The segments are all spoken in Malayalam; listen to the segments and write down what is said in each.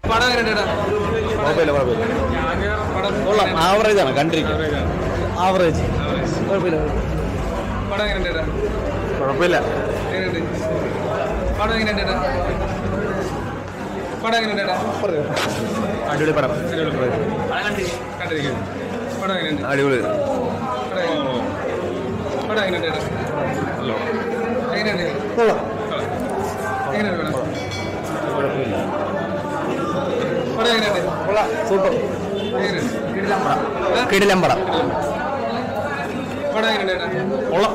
പടം എങ്ങനെയുണ്ട് കുഴപ്പമില്ല കുഴപ്പമില്ല പടം കൊള്ളാം ആവറേജ് ആണ് കണ്ടിരിക്കാം ആവറേജ് കുഴപ്പമില്ല പടം എങ്ങനെയുണ്ട് കുഴപ്പമില്ല എങ്ങനെയുണ്ട് പടം എങ്ങനെയുണ്ട് പടം എങ്ങനെയുണ്ട് അടിപൊളി പടം കണ്ടിരിക്കുന്നു പടം എങ്ങനെയുണ്ട് അടിപൊളി പടം എങ്ങനെയുണ്ട്? പടം എങ്ങനെയുണ്ട് എങ്ങനെയുണ്ട് എങ്ങനെയുണ്ട് പടം കുഴപ്പമില്ല പടം എങ്ങനെയുണ്ട് സൂപ്പർ എങ്ങനെയുണ്ട് ഏ? കിടിലം പടം പടം എങ്ങനെയുണ്ട് കൊള്ളാം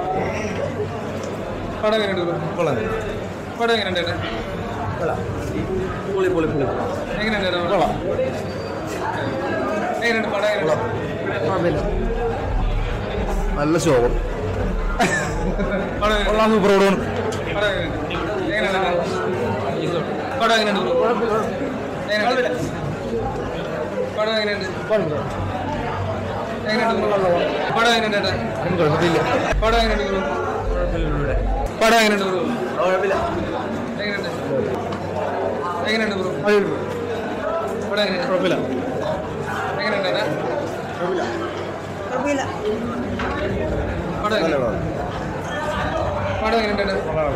പടം എങ്ങനെയുണ്ട് കൊള്ളാം പടം എങ്ങനെയുണ്ട് കൊള്ളാം പൊളി പൊളി പൊളി എങ്ങനെയുണ്ട് കൊള്ളാം എങ്ങനെയുണ്ട് പടം എങ്ങനെയുണ്ട് കുഴപ്പമില്ല നല്ല ശോകം പടം എങ്ങനെയുണ്ട് കൊള്ളാം സൂപ്പർ ഓടുന്നു പടം എങ്ങനെയുണ്ട് എങ്ങനെയുണ്ട് പടം എങ്ങനെയുണ്ട് എങ്ങനെയുണ്ട് പടം എങ്ങനെയുണ്ട് എങ്ങനെയുണ്ട് പടം എങ്ങനെയുണ്ട് കുഴപ്പമില്ല പടം എങ്ങനെയുണ്ട് പടം എങ്ങനെയുണ്ട് കുഴപ്പമില്ല എങ്ങനെയുണ്ട് എങ്ങനെയുണ്ട് ബ്രോ പടം എങ്ങനെയുണ്ട് കുഴപ്പമില്ല എങ്ങനെയുണ്ട് പടം എങ്ങനെയുണ്ട് പടം എങ്ങനെയുണ്ട്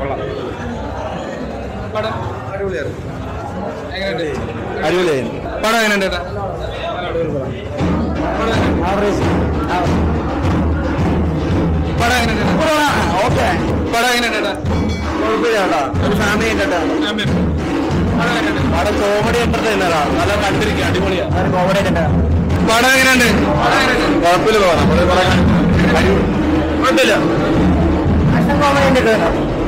പടം അടിപൊളിയാണ് എങ്ങനെയുണ്ട് അടിപൊളിയായിരുന്നു പടം എങ്ങനെയുണ്ട് പടം എങ്ങനെയുണ്ട്? ആവറേജ് പടം എങ്ങനെയുണ്ട് ഓക്കെ പടം എങ്ങനെയുണ്ട് കുഴപ്പമില്ല കേട്ടോ ഒരു ഫാമിലി കേട്ടോ പടം എങ്ങനെയുണ്ട് അവിടെ കോമഡി എന്റർടൈനറാ നല്ല കണ്ടിരിക്കുക അടിപൊളിയാ കോമഡി കേട്ടോ പടം എങ്ങനെയുണ്ട് പടം എങ്ങനെയുണ്ട് കുഴപ്പമില്ല നമ്മള് പറയാൻ കുഴപ്പമില്ല കോമഡി